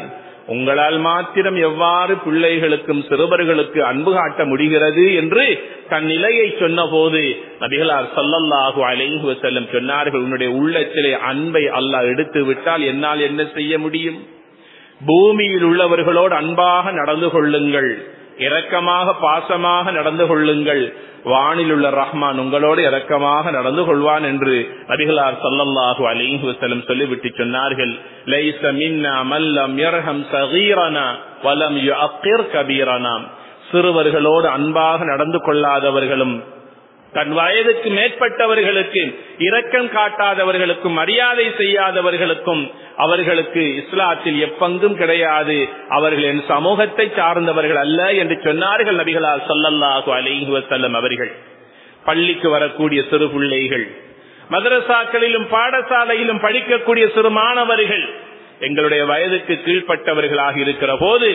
A: உங்களால் மாத்திரம் எவ்வாறு பிள்ளைகளுக்கும் சிறுவர்களுக்கு அன்பு காட்ட முடிகிறது என்று தன் நிலையை சொன்னபோது நபிகளார் ஸல்லல்லாஹு அலைஹி வஸல்லம் சொன்னார்கள் உன்னுடைய உள்ளத்திலே அன்பை அல்லாஹ் எடுத்து விட்டால் என்னால் என்ன செய்ய முடியும் பூமியில் உள்ளவர்களோடு அன்பாக நடந்து கொள்ளுங்கள் இரக்கமாக பாசமாக நடந்து கொள்ளுங்கள் வானில் உள்ள ரஹ்மான் உங்களோடு இரக்கமாக நடந்து கொள்வான் என்று நபிகளார் ஸல்லல்லாஹு அலைஹி வஸல்லம் சொல்லிவிட்டு சொன்னார்கள் லைஸ மின்னா மல்லம் யர்ஹம் ஸகீரனா வலம் யுஅக்கிர் கபீரனா சிறுவர்களோடு அன்பாக நடந்து கொள்ளாதவர்களும் தன் வயதுக்கு மேற்பட்டவர்களுக்கு இரக்கம் காட்டாதவர்களுக்கும் மரியாதை செய்யாதவர்களுக்கும் அவர்களுக்கு இஸ்லாத்தில் எப்பங்கும் கிடையாது அவர்கள் என் சமூகத்தை சார்ந்தவர்கள் அல்ல என்று சொன்னார்கள் நபிகளார் சொல்லல்லாஹு அலைஹி வஸல்லம் அவர்கள் பள்ளிக்கு வரக்கூடிய சிறு பிள்ளைகள் மதரசாக்களிலும் பாடசாலையிலும் படிக்கக்கூடிய சிறு மாணவர்கள் எங்களுடைய வயதுக்கு கீழ்ப்பட்டவர்களாக இருக்கிற போது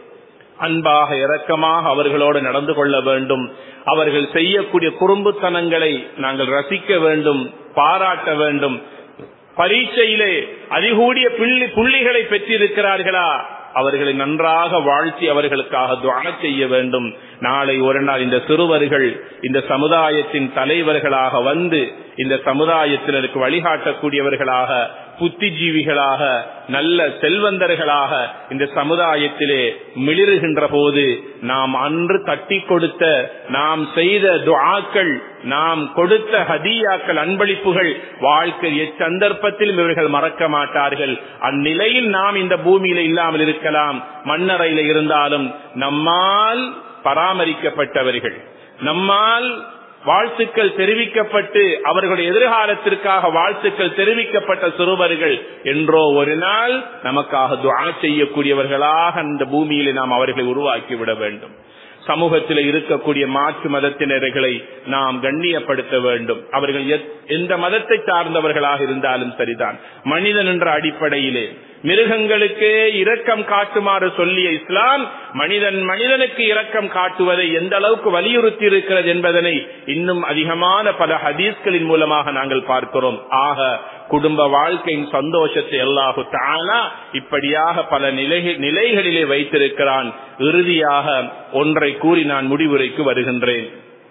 A: அன்பாக இரக்கமாக அவர்களோடு நடந்து கொள்ள வேண்டும் அவர்கள் செய்யக்கூடிய குறும்புத்தனங்களை நாங்கள் ரசிக்க வேண்டும் பாராட்ட வேண்டும் பரீட்சையிலே அதிகூடிய புள்ளி புள்ளிகளை பெற்றிருக்கிறார்களா அவர்களை நன்றாக வாழ்த்தி அவர்களுக்காக துவா செய்ய வேண்டும் நாளை ஒரு நாள் இந்த சிறுவர்கள் இந்த சமுதாயத்தின் தலைவர்களாக வந்து இந்த சமுதாயத்தினருக்கு வழிகாட்டக்கூடியவர்களாக புத்திஜீவிகளாக நல்ல செல்வந்தர்களாக இந்த சமுதாயத்திலே மிளிருகின்ற போது நாம் அன்று தட்டி கொடுத்த நாம் செய்த துஆக்கள் நாம் கொடுத்த ஹதியாக்கள் அன்பளிப்புகள் வாழ்க்கை எச்சந்தர்ப்பத்திலும் இவர்கள் மறக்க மாட்டார்கள் அந்நிலையில் நாம் இந்த பூமியில இல்லாமல் இருக்கலாம் மண்ணறையில இருந்தாலும் நம்மால் பராமரிக்கப்பட்டவர்கள் நம்மால் வாழ்த்துக்கள் தெரிவிக்கப்பட்டு அவர்களுடைய எதிர்காலத்திற்காக வாழ்த்துக்கள் தெரிவிக்கப்பட்ட சிறுவர்கள் என்றோ ஒரு நாள் நமக்காக துவா செய்யக்கூடியவர்களாக அந்த பூமியிலே நாம் அவர்களை உருவாக்கி விட வேண்டும் சமூகத்தில் இருக்கக்கூடிய மாற்று மதத்தினர்களை நாம் கண்ணியப்படுத்த வேண்டும் அவர்கள் எந்த மதத்தை சார்ந்தவர்களாக இருந்தாலும் சரிதான் மனிதன் என்ற அடிப்படையிலே மிருகங்களுக்கே இரக்கம் காட்டுமாறு சொல்லிய இஸ்லாம் மனிதன் மனிதனுக்கு இரக்கம் காட்டுவதை எந்த அளவுக்கு வலியுறுத்தி இருக்கிறது என்பதனை இன்னும் அதிகமான பல ஹதீஸ்களின் மூலமாக நாங்கள் பார்க்கிறோம் ஆக குடும்ப வாழ்க்கையின் சந்தோஷத்தை அல்லாஹு தானா இப்படியாக பல நிலை நிலைகளிலே வைத்திருக்கிறான் இறுதியாக ஒன்றை கூறி நான் முடிவுரைக்கு வருகின்றேன்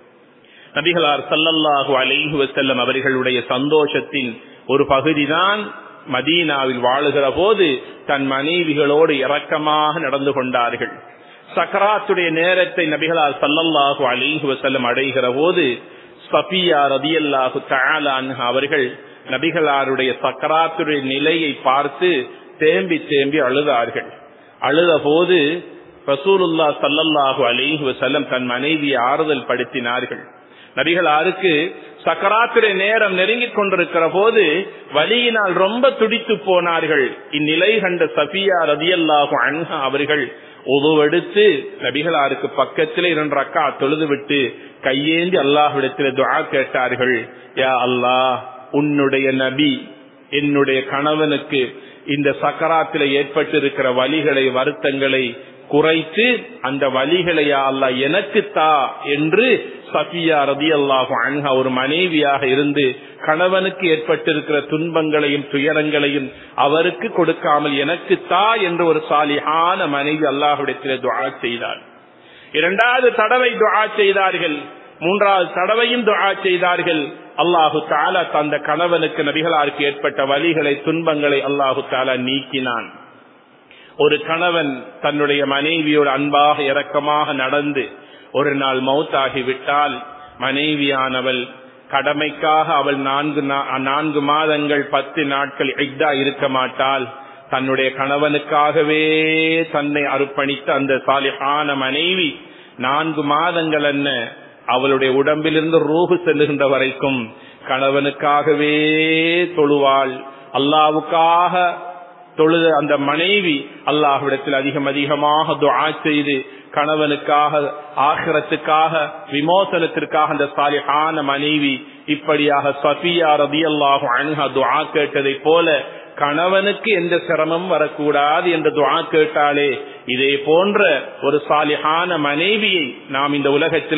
A: நபிகளார் சல்லல்லாஹு அலைஹி வசல்லம் அவர்களுடைய சந்தோஷத்தின் ஒரு பகுதிதான் மதீனாவில் வாழுகிற போது தன் மனைவிகளோடு இரக்கமாக நடந்து கொண்டார்கள் சக்கராத்துடைய நேரத்தை நபிகளார் சல்லல்லாஹு அலிஹு வசல்லம் அடைகிற போது சபியா ரதியல்லாஹு தயாலான் அவர்கள் நபிகளாருடைய சக்கராத்துடைய நிலையை பார்த்து தேம்பி தேம்பி அழுதார்கள் அழுத போது ரசூலுல்லா சல்லல்லாஹு அலிஹு வசல்லம் தன் மனைவியை ஆறுதல் படுத்தினார்கள் நபிகளாருக்கு சக்கராத்துடைய நேரம் நெருங்கிக் கொண்டிருக்கிற போது வலியினால் ரொம்ப துடித்து போனார்கள் இந்நிலை கண்ட சபியா ரதியல்லாஹு அன்ஹா அவர்கள் உதவெடுத்து நபிகளாருக்கு பக்கத்தில் இரண்டு அக்கா தொழுது விட்டு கையேந்தி அல்லாஹ்விடத்தில் துவா கேட்டார்கள் யா அல்லாஹ் உன்னுடைய நபி என்னுடைய கணவனுக்கு இந்த சக்கராத்தில ஏற்பட்டிருக்கிற வலிகளை வருத்தங்களை குறைத்து அந்த வழிகளை அல்லா எனக்கு தா என்று சஃபியா ரதி அல்லாஹு அன்ஹா ஒரு மனைவியாக இருந்து கணவனுக்கு ஏற்பட்டிருக்கிற துன்பங்களையும் துயரங்களையும் அவருக்கு கொடுக்காமல் எனக்கு தா என்று ஒரு சாலிஹான மனைவி அல்லாஹுடத்தில் துவா செய்தார் இரண்டாவது தடவை துவா செய்தார்கள் மூன்றாவது தடவையும் துவா செய்தார்கள் அல்லாஹு தாலா தந்த கணவனுக்கு நபிகளாருக்கு ஏற்பட்ட வழிகளை துன்பங்களை அல்லாஹு தாலா நீக்கினான் ஒரு கணவன் தன்னுடைய மனைவியோடு அன்பாக இரக்கமாக நடந்து ஒரு நாள் மௌத்தாகி விட்டால் மனைவியானவள் கடமைக்காக அவள் நான்கு நான்கு மாதங்கள் பத்து நாட்கள் எக்தா இருக்க மாட்டாள் தன்னுடைய கணவனுக்காகவே தன்னை அர்ப்பணித்த அந்த சாலிஹான மனைவி நான்கு மாதங்கள் என்ன அவளுடைய உடம்பிலிருந்து ரூஹு செல்லுகின்ற வரைக்கும் கணவனுக்காகவே தொழுவாள் அல்லாவுக்காக தொழுத அந்த மனைவி அல்லாஹ்விடத்தில் அதிகம் அதிகமாக துஆ செய்து கணவனுக்காக ஆகிரத்துக்காக விமோசனத்திற்காக அந்த சாலிஹான மனைவி இப்படியாக சஃபியா ரதியல்லாஹு அன்ஹா துஆ கேட்டதை போல கணவனுக்கு எந்த சிரமம் வரக்கூடாது என்று துஆ கேட்டாலே இதே போன்ற ஒரு சாலிஹான மனைவியை நாம் இந்த உலகத்திலே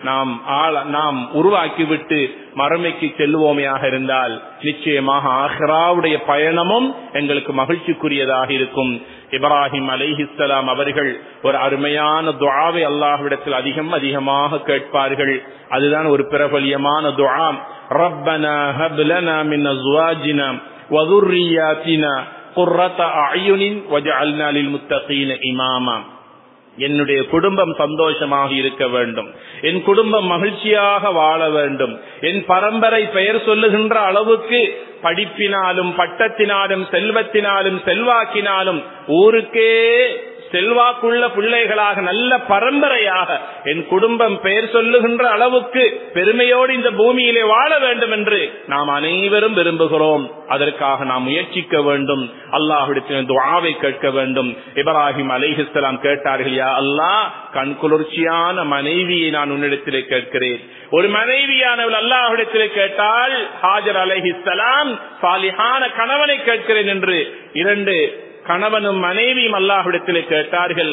A: நாம் ஆள நாம் உருவாக்கிவிட்டு மறுமைக்கு செல்லுவோமையாக இருந்தால் நிச்சயமாக ஆஹ்ராவுடைய பயணமும் எங்களுக்கு மகிழ்ச்சிக்குரியதாக இருக்கும் இப்ராஹிம் அலைஹிஸ்ஸலாம் அவர்கள் ஒரு அருமையான துஆவை அல்லாஹ்விடத்தில் அதிகம் அதிகமாக கேட்பார்கள் அதுதான் ஒரு பிரபல்யமான துஆ ரப்பனா ஹப் லனா மின் அஸ்வாஜினா வதுர்ரியாத்தினா குர்ரத அயுனின் வஜஅல்னா லில் முத்தகீன இமாமா என்னுடைய குடும்பம் சந்தோஷமாக இருக்க வேண்டும் என் குடும்பம் மகிழ்ச்சியாக வாழ வேண்டும் என் பரம்பரை பெயர் சொல்லுகின்ற அளவுக்கு படிப்பினாலும் பட்டத்தினாலும் செல்வத்தினாலும் செல்வாக்கினாலும் ஊருக்கே செல்வாக்குள்ள பிள்ளைகளாக நல்ல பரம்பரையாக என் குடும்பம் பெயர் சொல்லுகின்ற அளவுக்கு பெருமையோடு இந்த பூமியிலே வாழ வேண்டும் என்று நாம் அனைவரும் விரும்புகிறோம் அதற்காக நாம் முயற்சிக்க வேண்டும் அல்லாஹிடத்தில் துவாவை கேட்க வேண்டும் இப்ராஹிம் அலைஹிஸ்லாம் கேட்டார்கள் யா அல்லாஹ் கண் குளிர்ச்சியான மனைவியை நான் உன்னிடத்திலே கேட்கிறேன் ஒரு மனைவியானவள் அல்லாஹிடத்திலே கேட்டால் ஹாஜர் அலைஹிஸ்லாம் சாலிஹான கணவனை கேட்கிறேன் என்று இரண்டு கணவனும் மனைவியும் அல்லாஹ்விடத்தில் கேட்டார்கள்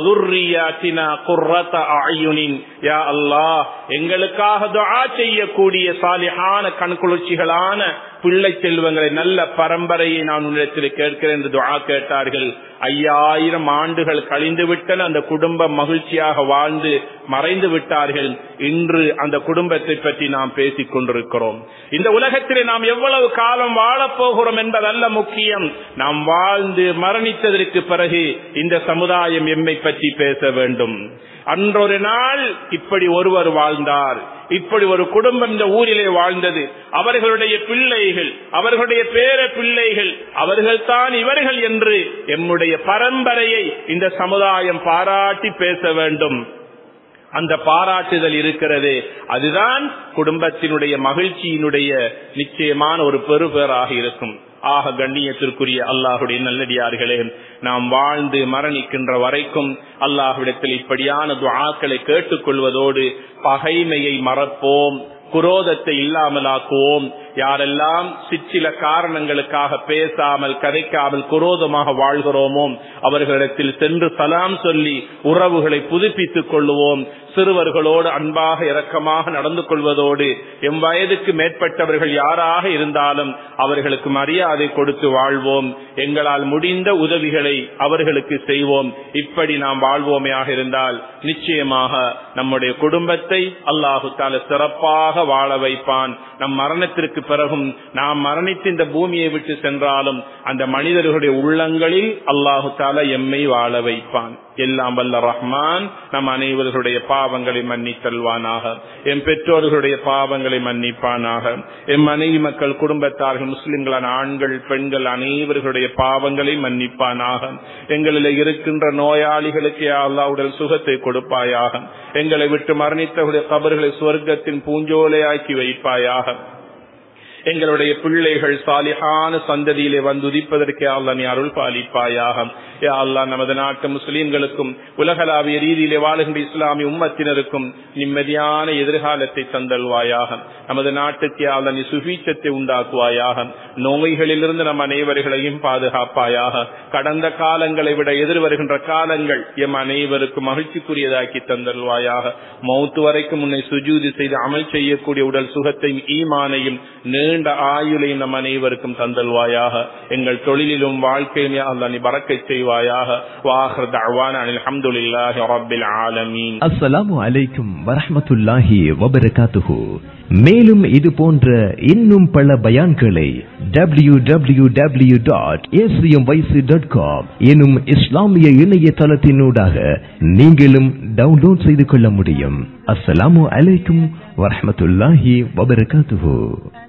A: யா அல்லாஹ் எங்களுக்காக துஆ செய்யக்கூடிய சாலிஹான கண்குளிர்ச்சிகளான பிள்ளை செல்வங்களை நல்ல பரம்பரையை நான் உன்னிடத்தில் கேட்கிறேன் என்று துஆ கேட்டார்கள் ஐயாயிரம் ஆண்டுகள் கழிந்து விட்டன அந்த குடும்பம் மகிழ்ச்சியாக வாழ்ந்து மறைந்து விட்டார்கள் இன்று அந்த குடும்பத்தை பற்றி நாம் பேசிக் கொண்டிருக்கிறோம் இந்த உலகத்திலே நாம் எவ்வளவு காலம் வாழப் போகிறோம் என்பதல்ல முக்கியம் நாம் வாழ்ந்து மரணித்ததற்கு பிறகு இந்த சமுதாயம் எம்மை பற்றி பேச வேண்டும் அன்றொரு நாள் இப்படி ஒருவர் வாழ்ந்தார் இப்படி ஒரு குடும்பம் இந்த ஊரிலே வாழ்ந்தது அவர்களுடைய பிள்ளைகள் அவர்களுடைய பேர பிள்ளைகள் அவர்கள் தான் இவர்கள் என்று எம்முடைய பரம்பரையை இந்த சமுதாயம் பாராட்டி பேச வேண்டும் அந்த பாராட்டுதல் இருக்கிறது அதுதான் குடும்பத்தினுடைய மகிழ்ச்சியினுடைய நிச்சயமான ஒரு பெறுபேறாக இருக்கும் ஆக கண்ணியத்திற்குரிய அல்லாஹுடைய நல்லடியார்களே நாம் வாழ்ந்து மரணிக்கின்ற வரைக்கும் அல்லாஹ்விடத்தில் இப்படியான துஆக்களை கேட்டுக்கொள்வதோடு பகைமையை மறப்போம் குரோதத்தை இல்லாமலாக்குவோம் யாரெல்லாம் சிற்சில காரணங்களுக்காக பேசாமல் கதைக்காமல் குரோதமாக வாழ்கிறோமோ அவர்களிடத்தில் சென்று சலாம் சொல்லி உறவுகளை புதுப்பித்துக் கொள்ளுவோம் சிறுவர்களோடு அன்பாக இரக்கமாக நடந்து கொள்வதோடு எம் வயதுக்கு மேற்பட்டவர்கள் யாராக இருந்தாலும் அவர்களுக்கு மரியாதை கொடுத்து வாழ்வோம் எங்களால் முடிந்த உதவிகளை அவர்களுக்கு செய்வோம் இப்படி நாம் வாழ்வோமையாக இருந்தால் நிச்சயமாக நம்முடைய குடும்பத்தை அல்லாஹு தால சிறப்பாக வாழ வைப்பான் நம் மரணத்திற்கு பிறகும் நாம் மரணித்து இந்த பூமியை விட்டு சென்றாலும் அந்த மனிதர்களுடைய உள்ளங்களில் அல்லாஹு தால எம்மை வாழ வைப்பான் எல்லாம் வல்ல ரஹ்மான் நம் அனைவர்களுடைய பாவங்களை மன்னித்தல்வானாக எம் பெற்றோர்களுடைய பாவங்களை மன்னிப்பானாக எம் மனைவி மக்கள் குடும்பத்தார்கள் முஸ்லிம்களான ஆண்கள் பெண்கள் அனைவர்களுடைய பாவங்களை மன்னிப்பானாக எங்களில் இருக்கின்ற நோயாளிகளுக்கு அல்லா உடல் சுகத்தை கொடுப்பாயாக எங்களை விட்டு மரணித்தவருடைய கபர்களை சுவர்க்கத்தின் பூஞ்சோலையாக்கி வைப்பாயாக எங்களுடைய பிள்ளைகள் சாலிஹான சந்ததியிலே வந்து உதிப்பதற்கே அல்ல நீ அருள் பாலிப்பாயாக யா அல்லா நமது நாட்டு முஸ்லீம்களுக்கும் உலகளாவிய ரீதியிலே வாழுகின்ற இஸ்லாமிய உம்மத்தினருக்கும் நிம்மதியான எதிர்காலத்தை தந்தல்வாயாக நமது நாட்டுக்கு அல்ல நீ சுபீச்சத்தை உண்டாக்குவாயாக நோய்களிலிருந்து நம் அனைவர்களையும் பாதுகாப்பாயாக கடந்த காலங்களை விட எதிர் வருகின்ற காலங்கள் எம் அனைவருக்கும் மகிழ்ச்சிக்குரியதாக்கி தந்தல்வாயாக மௌத்து வரைக்கும் உன்னை சுஜூதி செய்து அமல் செய்யக்கூடிய உடல் சுகத்தையும் ஈமானையும் நீண்ட ஆயுளையும் நம் அனைவருக்கும் தந்தல்வாயாக எங்கள் தொழிலிலும் வாழ்க்கையிலும் அல்லா நீ பறக்கை செய்வாயாக வாஹர் தவான அனில் அஹமதுல்லாஹி ரப்பில் ஆலமீன்
B: அஸ்ஸலாமு அலைக்கும் வரஹ்மத்துல்லாஹி வபரகாத்துஹு மேலும் இது போன்ற இன்னும் பல பயான்களை W W W dot dot com எனும் இஸ்லாமிய இணையதளத்தினூடாக நீங்களும் டவுன்லோட் செய்து கொள்ள முடியும் அஸ்ஸலாமு அலைக்கும் வரஹ்மத்துல்லாஹி வபரகாத்துஹு